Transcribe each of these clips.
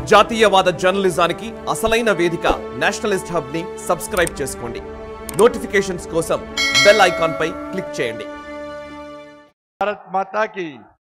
జాతీయవాద జర్నలిజానికి అసలైన వేదిక నేషనలిస్ట్ హబ్ ని సబ్స్క్రైబ్ చేసుకోండి నోటిఫికేషన్స్ కోసం బెల్ ఐకాన్ పై క్లిక్ చేయండి భారత్ మాతాకి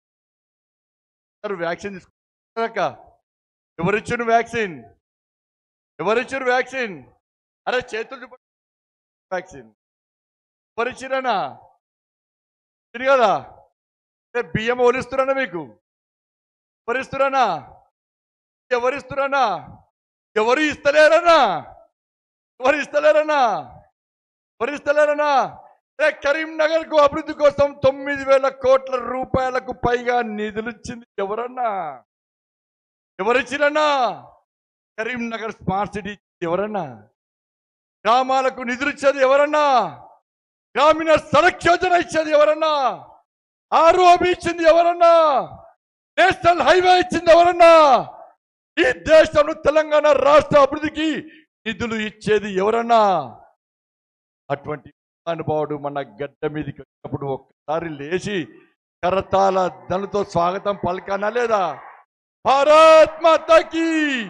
అందరూ వ్యాక్సిన్ తీసుకున్నాక ఎవరిచ్చిన వ్యాక్సిన్ ఎవరిచ్చిన వ్యాక్సిన్ అరే చేతులు చూపండి. వ్యాక్సిన్ ఎవరిచ్చిరనా ఇచ్చింది కదా అరే బియ్యం ఓలిస్తున్నా మీకు ఎవరిస్తురానా ఎవరిస్తురానా ఎవరు ఇస్తలేరనా ఎవరు ఇస్తలేరనా ఎవరు ఇస్తలేరనా ఏ కరీంనగర్ కు అభివృద్ధి కోసం తొమ్మిది వేల కోట్ల రూపాయలకు పైగా నిధులు ఇచ్చింది ఎవరన్నా ఎవరిచ్చిరన్నా కరీంనగర్ స్మార్ట్ సిటీ ఇచ్చింది ఎవరన్నా గ్రామాలకు నిధులు ఇచ్చేది ఎవరన్నా గ్రామీణ సడక్ యోజన ఇచ్చేది ఎవరన్నా ఆర్ఓబి ఇచ్చింది ఎవరన్నా నేషనల్ హైవే ఇచ్చింది ఎవరన్నా ఈ దేశంలో తెలంగాణ రాష్ట్ర అభివృద్ధికి నిధులు ఇచ్చేది ఎవరన్నా అటువంటి అనుభవుడు మన గడ్డ మీదకి వచ్చినప్పుడు ఒక్కసారి లేచి కరతాల ధనుతో స్వాగతం పలకానా లేదా భారత్ మాతాకి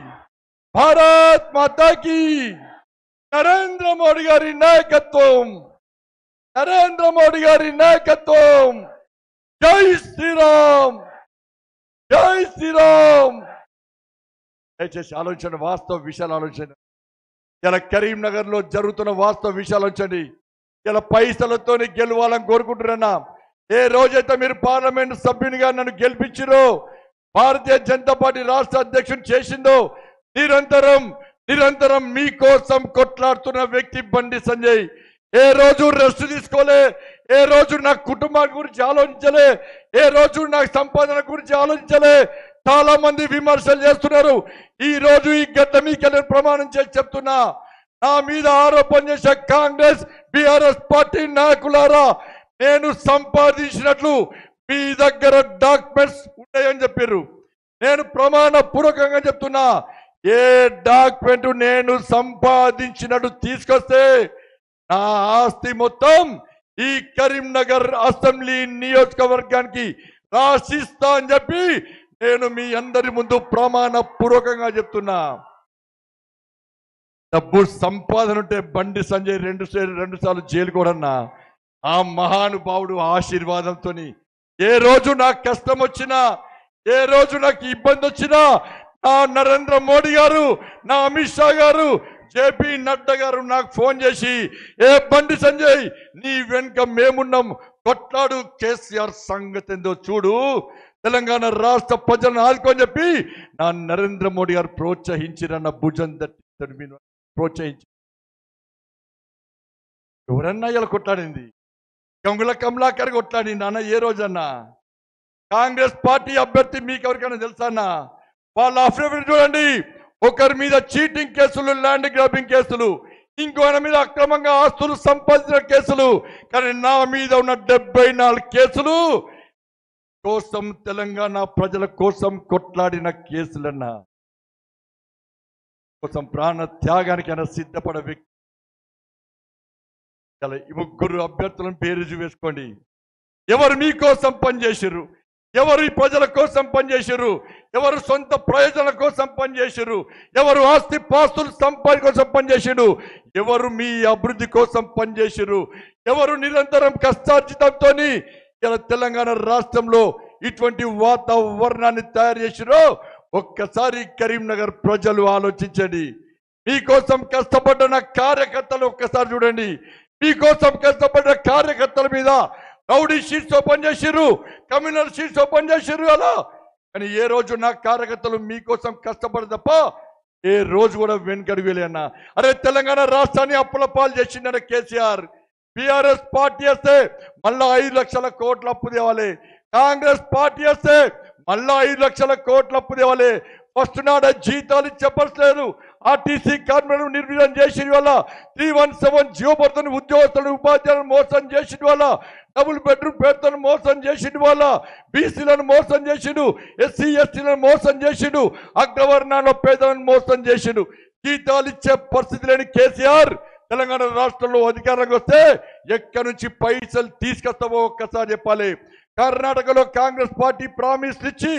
భారత్ మాతాకి నరేంద్ర మోడీ గారి నాయకత్వం నరేంద్ర మోడీ గారి నాయకత్వం జై శ్రీరామ్ జై శ్రీరామ్ దయచేసి ఆలోచన వాస్తవ విషయాలు ఆలోచన ఇలా కరీంనగర్ లో జరుగుతున్న వాస్తవ విషయాలు వచ్చండి ఇలా పైసలతో గెలవాలని కోరుకుంటున్నా ఏ రోజైతే మీరు పార్లమెంట్ సభ్యునిగా నన్ను గెలిపించిరో భారతీయ జనతా పార్టీ రాష్ట్ర అధ్యక్షుడు చేసిందో నిరంతరం నిరంతరం మీకోసం కొట్లాడుతున్న వ్యక్తి బండి సంజయ్ ఏ రోజు రెస్ట్ తీసుకోలే ఏ రోజు నా కుటుంబాన్ని గురించి ఆలోచించలే ఏ రోజు నా సంపాదన గురించి ఆలోచించలే చాలా మంది విమర్శలు చేస్తున్నారు ఈ రోజు ఈ గడ్డ మీకెళ్ళి ప్రమాణం చేసి చెప్తున్నా నా మీద ఆరోపణ చేసే కాంగ్రెస్ బీఆర్ఎస్ పార్టీ నాయకులారా నేను సంపాదించినట్లు మీ దగ్గర డాక్యుమెంట్స్ ఉన్నాయని చెప్పారు నేను ప్రమాణ పూర్వకంగా చెప్తున్నా ఏ డాక్యుమెంట్ నేను సంపాదించినట్టు తీసుకొస్తే నా ఆస్తి మొత్తం ఈ కరీంనగర్ అసెంబ్లీ నియోజకవర్గానికి రాసిస్తా అని చెప్పి నేను మీ అందరి ముందు ప్రమాణ పూర్వకంగా చెప్తున్నా డబ్బు సంపాదన ఉంటే బండి సంజయ్ రెండు సార్లు రెండు సార్లు జైలు కూడా ఆ మహానుభావుడు ఆశీర్వాదంతో ఏ రోజు నాకు కష్టం వచ్చినా ఏ రోజు నాకు ఇబ్బంది వచ్చినా నా నరేంద్ర మోడీ గారు నా అమిత్ షా గారు జేపీ నడ్డా గారు నాకు ఫోన్ చేసి ఏ బండి సంజయ్ నీ వెనుక మేమున్నాం కొట్లాడు కేసీఆర్ సంగతి ఏందో చూడు తెలంగాణ రాష్ట్ర ప్రజలను ఆదుకొని చెప్పి నా నరేంద్ర మోడీ గారు ప్రోత్సహించిరన్న భుజం తట్టి మీరు ప్రోత్సహించి ఎవరన్నా ఇలా కొట్లాడింది గంగుల కమలాకర్ కొట్లాడి నాన్న ఏ రోజన్నా కాంగ్రెస్ పార్టీ అభ్యర్థి మీకు ఎవరికైనా తెలుసా అన్న వాళ్ళ అఫిడవిట్ చూడండి ఒకరి మీద చీటింగ్ కేసులు ల్యాండ్ గ్రాబింగ్ కేసులు ఇంకోరి మీద అక్రమంగా ఆస్తులు సంపాదించిన కేసులు కానీ నా మీద ఉన్న డెబ్బై నాలుగు కేసులు కోసం తెలంగాణ ప్రజల కోసం కొట్లాడిన కేసులన్నా కోసం ప్రాణ త్యాగానికైనా సిద్ధపడ వ్యక్తి ఇలా ఈ ముగ్గురు అభ్యర్థులను పేరు వేసుకోండి ఎవరు మీకోసం పనిచేసారు ఎవరు ఈ ప్రజల కోసం పనిచేసారు ఎవరు సొంత ప్రయోజనాల కోసం పనిచేసారు ఎవరు ఆస్తి పాస్తులు సంపాదన కోసం పనిచేసారు ఎవరు మీ అభివృద్ధి కోసం పనిచేసారు ఎవరు నిరంతరం కష్టార్జితంతో ఇలా తెలంగాణ రాష్ట్రంలో ఇటువంటి వాతావరణాన్ని తయారు చేసిరో ఒక్కసారి కరీంనగర్ ప్రజలు ఆలోచించండి మీకోసం కష్టపడ్డ నా కార్యకర్తలు ఒక్కసారి చూడండి మీకోసం కష్టపడ్డ కార్యకర్తల మీద రౌడీ షీట్స్ ఓపెన్ చేసిర్రు కమ్యూనల్ షీట్స్ ఓపెన్ చేసిర్రు అలా కానీ ఏ రోజు నా కార్యకర్తలు మీకోసం కష్టపడి తప్ప ఏ రోజు కూడా వెనుకడుగు వెళ్ళన్నా అరే తెలంగాణ రాష్ట్రాన్ని అప్పుల పాలు చేసిండన్న కేసీఆర్ బీఆర్ఎస్ పార్టీ వస్తే మళ్ళా ఐదు లక్షల కోట్ల అప్పు తేవాలి కాంగ్రెస్ పార్టీ వస్తే మళ్ళా ఐదు లక్షల కోట్ల అప్పు తేవాలి ఫస్ట్ నాడ జీతాలు చెప్పట్లేదు ఆర్టీసీ కార్మికులను నిర్వీర్యం చేసిన వల్ల త్రీ వన్ సెవెన్ జియో పడుతున్న ఉద్యోగస్తులను ఉపాధ్యాయులను మోసం చేసిన వల్ల డబుల్ బెడ్రూమ్ పేరుతో మోసం చేసిన వల్ల బీసీలను మోసం చేసిండు ఎస్సీ ఎస్టీలను మోసం చేసిండు అగ్రవర్ణాల్లో పేదలను మోసం చేసిండు జీతాలు ఇచ్చే పరిస్థితి లేని కేసీఆర్ తెలంగాణ రాష్ట్రంలో అధికారంలోకి వస్తే ఎక్కడి నుంచి పైసలు తీసుకొస్తావో ఒక్కసారి చెప్పాలి కర్ణాటకలో కాంగ్రెస్ పార్టీ ప్రామిస్ ఇచ్చి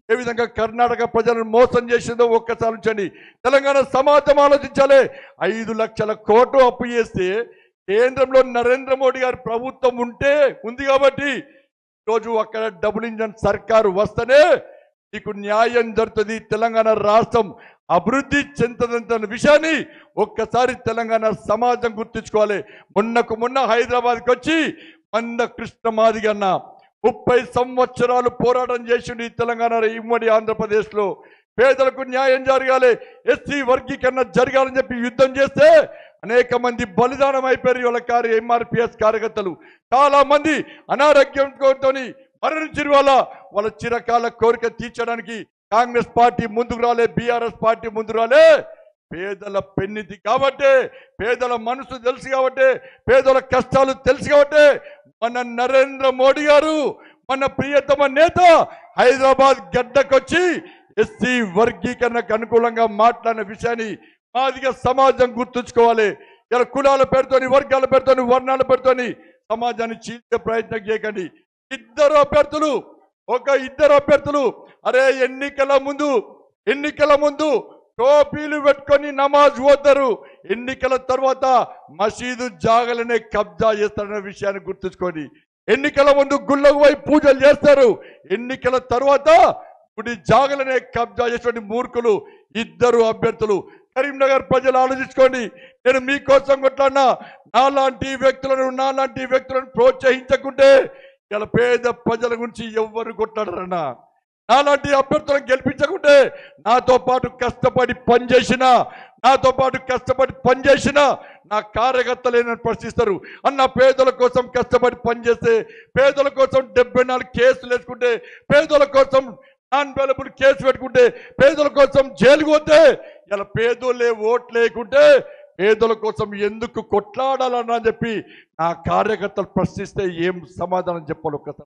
ఏ విధంగా కర్ణాటక ప్రజలను మోసం చేసిందో ఒక్కసారి ఉంచండి తెలంగాణ సమాజం ఆలోచించాలి ఐదు లక్షల కోట్లు అప్పు చేస్తే కేంద్రంలో నరేంద్ర మోడీ గారి ప్రభుత్వం ఉంటే ఉంది కాబట్టి రోజు అక్కడ డబుల్ ఇంజన్ సర్కారు వస్తేనే నీకు న్యాయం జరుగుతుంది తెలంగాణ రాష్ట్రం అభివృద్ధి చెందుతుందన్న విషయాన్ని ఒక్కసారి తెలంగాణ సమాజం గుర్తుంచుకోవాలి మొన్నకు మొన్న హైదరాబాద్కి వచ్చి మంద కృష్ణ మాదిగ అన్న ముప్పై సంవత్సరాలు పోరాటం చేసిండు ఈ తెలంగాణ ఉమ్మడి ఆంధ్రప్రదేశ్లో పేదలకు న్యాయం జరగాలి ఎస్సీ వర్గీకరణ జరగాలని చెప్పి యుద్ధం చేస్తే అనేక మంది బలిదానం అయిపోయారు వాళ్ళ కార్య ఎంఆర్పిఎస్ కార్యకర్తలు చాలా మంది అనారోగ్యంతో మరణించిన వాళ్ళ వాళ్ళ చిరకాల కోరిక తీర్చడానికి కాంగ్రెస్ పార్టీ ముందుకు రాలే బీఆర్ఎస్ పార్టీ ముందుకు రాలే పేదల పెన్నిధి కాబట్టి పేదల మనసు తెలుసు కాబట్టి పేదల కష్టాలు తెలుసు కాబట్టి మన నరేంద్ర మోడీ గారు మన ప్రియతమ నేత హైదరాబాద్ గడ్డకొచ్చి ఎస్సీ వర్గీకరణకు అనుకూలంగా మాట్లాడిన విషయాన్ని మాదిగా సమాజం గుర్తుంచుకోవాలి ఇలా కులాల పేరుతోని వర్గాల పేరుతోని వర్ణాల పేరుతోని సమాజాన్ని చీల్చే ప్రయత్నం చేయకండి ఇద్దరు అభ్యర్థులు ఒక ఇద్దరు అభ్యర్థులు అరే ఎన్నికల ముందు ఎన్నికల ముందు టోపీలు పెట్టుకొని నమాజ్ పోతారు ఎన్నికల తర్వాత మసీదు జాగలనే కబ్జా చేస్తారనే విషయాన్ని గుర్తుంచుకోండి ఎన్నికల ముందు గుళ్ళకు పోయి పూజలు చేస్తారు ఎన్నికల తర్వాత గుడి జాగలనే కబ్జా చేసేటువంటి మూర్ఖులు ఇద్దరు అభ్యర్థులు కరీంనగర్ ప్రజలు ఆలోచించుకోండి నేను మీకోసం కొట్లాడినా నాలాంటి వ్యక్తులను నాలాంటి వ్యక్తులను ప్రోత్సహించకుంటే ఇలా పేద ప్రజల గురించి ఎవ్వరు కొట్లాడరన్నా నాలాంటి అభ్యర్థులను గెలిపించకుంటే నాతో పాటు కష్టపడి పనిచేసిన నాతో పాటు కష్టపడి పనిచేసిన నా కార్యకర్తలే నన్ను ప్రశ్నిస్తారు అన్న పేదల కోసం కష్టపడి పనిచేస్తే పేదల కోసం డెబ్బై నాలుగు కేసులు వేసుకుంటే పేదల కోసం నాన్ అవైలబుల్ కేసు పెట్టుకుంటే పేదల కోసం జైలుకు పోతే ఇలా పేదోళ్ళే ఓట్లు లేకుంటే పేదల కోసం ఎందుకు కొట్లాడాలన్నా చెప్పి నా కార్యకర్తలు ప్రశ్నిస్తే ఏం సమాధానం చెప్పాలి ఒక్కసారి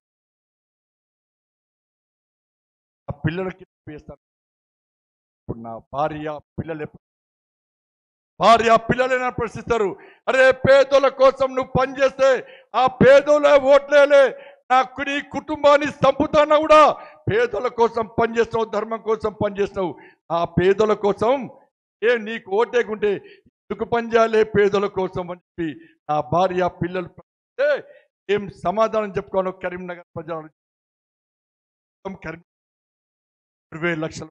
ఆ పిల్లలకి వేస్తాను ఇప్పుడు నా భార్య పిల్లలు ఎప్పుడు భార్య పిల్లలైనా ప్రశ్నిస్తారు అరే పేదల కోసం నువ్వు పనిచేస్తే ఆ పేదోళ్ళ ఓట్లేలే నాకు నీ కుటుంబాన్ని చంపుతానా కూడా పేదల కోసం పనిచేస్తావు ధర్మం కోసం పనిచేస్తావు ఆ పేదల కోసం ఏ నీకు ఓటేకుంటే ఎందుకు పనిచేయాలి పేదల కోసం అని చెప్పి నా భార్య పిల్లలు ప్రశ్నిస్తే ఏం సమాధానం చెప్పుకోను కరీంనగర్ ప్రజలు మొత్తం కరీం ఇరవై లక్షలు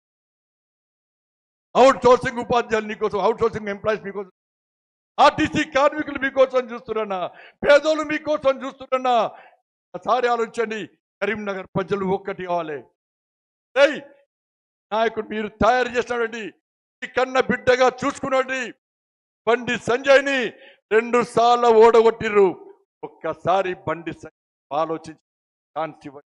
అవుట్ సోర్సింగ్ ఉపాధ్యాయులు మీకోసం అవుట్ సోర్సింగ్ ఎంప్లాయీస్ మీకోసం ఆర్టీసీ కార్మికులు మీకోసం చూస్తున్నా పేదోళ్ళు మీకోసం చూస్తున్నా ఒకసారి ఆలోచించండి కరీంనగర్ ప్రజలు ఒక్కటి కావాలి ఏయ్ నాయకుడు మీరు తయారు చేసినటువంటి ఈ కన్న బిడ్డగా చూసుకున్నటువంటి బండి సంజయ్ని రెండు సార్లు ఓడగొట్టిర్రు ఒక్కసారి బండి సంజయ్ ఆలోచించి ఛాన్స్ ఇవ్వండి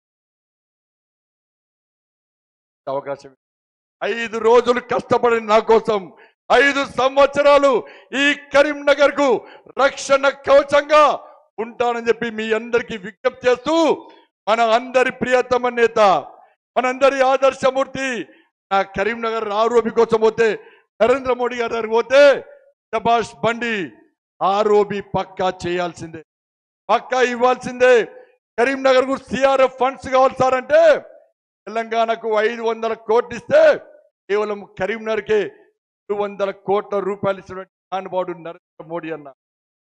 అవకాశం ఐదు రోజులు కష్టపడి నా కోసం ఐదు సంవత్సరాలు ఈ కరీంనగర్ కు రక్షణ కవచంగా ఉంటానని చెప్పి మీ అందరికి విజ్ఞప్తి చేస్తూ మన అందరి ప్రియతమ నేత మనందరి ఆదర్శమూర్తి నా కరీంనగర్ ఆరోపి కోసం పోతే నరేంద్ర మోడీ గారి దగ్గరికి పోతే శబాష్ బండి ఆరోబి పక్కా చేయాల్సిందే పక్కా ఇవ్వాల్సిందే కరీంనగర్ కు సిఆర్ఎఫ్ ఫండ్స్ కావాలి సార్ అంటే తెలంగాణకు ఐదు వందల కోట్లు ఇస్తే కేవలం కరీంనగర్కే రెండు వందల కోట్ల రూపాయలు ఇచ్చినటువంటి మహానుభావుడు నరేంద్ర మోడీ అన్న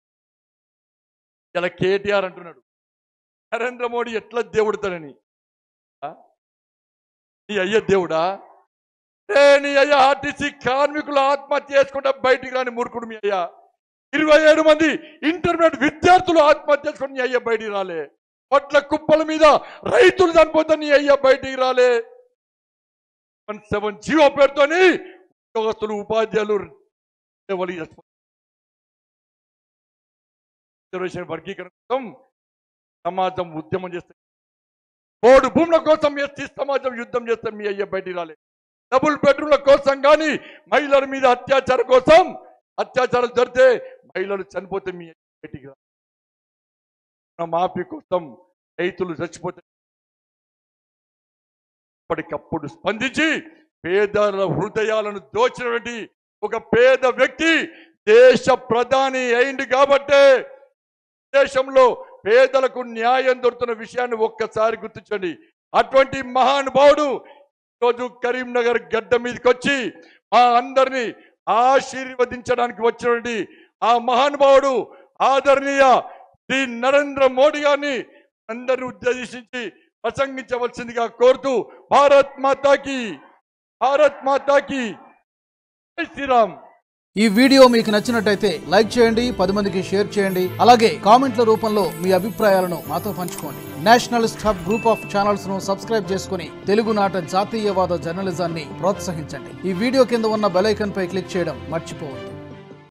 ఇలా కేటీఆర్ అంటున్నాడు నరేంద్ర మోడీ ఎట్లా దేవుడుతానని ఆ? నీ అయ్య దేవుడా ఏ నీ అయ్య ఆర్టీసీ కార్మికులు ఆత్మహత్య చేసుకుంటే బయటికి రాని మూర్ఖుడు మీ అయ్యా ఇరవై ఏడు మంది ఇంటర్మీడియట్ విద్యార్థులు ఆత్మహత్య చేసుకుని నీ అయ్య బయటికి రాలే పట్ల కుప్పల మీద రైతులు చనిపోతే నీ అయ్య బయటికి రాలే వన్ సెవెన్ జీవో పేరుతోని ఉద్యోగస్తులు ఉపాధ్యాయులు ఎవరి రిజర్వేషన్ వర్గీకరణ కోసం సమాజం ఉద్యమం చేస్తే కోడు భూముల కోసం ఎస్టీ సమాజం యుద్ధం చేస్తే మీ అయ్య బయటికి రాలే డబుల్ బెడ్రూమ్ల కోసం కానీ మహిళల మీద అత్యాచారం కోసం అత్యాచారాలు జరిగితే మహిళలు చనిపోతే మీ అయ్య బయటికి రాలే మాఫీ కోసం రైతులు చచ్చిపోతే ఎప్పటికప్పుడు స్పందించి పేదల హృదయాలను దోచినటువంటి ఒక పేద వ్యక్తి దేశ ప్రధాని అయింది కాబట్టే దేశంలో పేదలకు న్యాయం దొరుకుతున్న విషయాన్ని ఒక్కసారి గుర్తించండి అటువంటి మహానుభావుడు ఈరోజు కరీంనగర్ గడ్డ మీదకి వచ్చి మా అందరినీ ఆశీర్వదించడానికి వచ్చినటువంటి ఆ మహానుభావుడు ఆదరణీయ శ్రీ నరేంద్ర మోడీ గారిని అందరిని ఉద్దేశించి ప్రసంగించవలసిందిగా కోరుతూ భారత్ మాతాకి భారత్ మాతాకి జై శ్రీరామ్ ఈ వీడియో మీకు నచ్చినట్టయితే లైక్ చేయండి పది మందికి షేర్ చేయండి అలాగే కామెంట్ల రూపంలో మీ అభిప్రాయాలను మాతో పంచుకోండి Nationalist Hub group of channels ను సబ్స్క్రైబ్ చేసుకుని తెలుగునాట జాతీయవాద జర్నలిజాన్ని ప్రోత్సహించండి ఈ వీడియో కింద ఉన్న బెల్ ఐకాన్ పై క్లిక్ చేయడం మర్చిపోవద్దు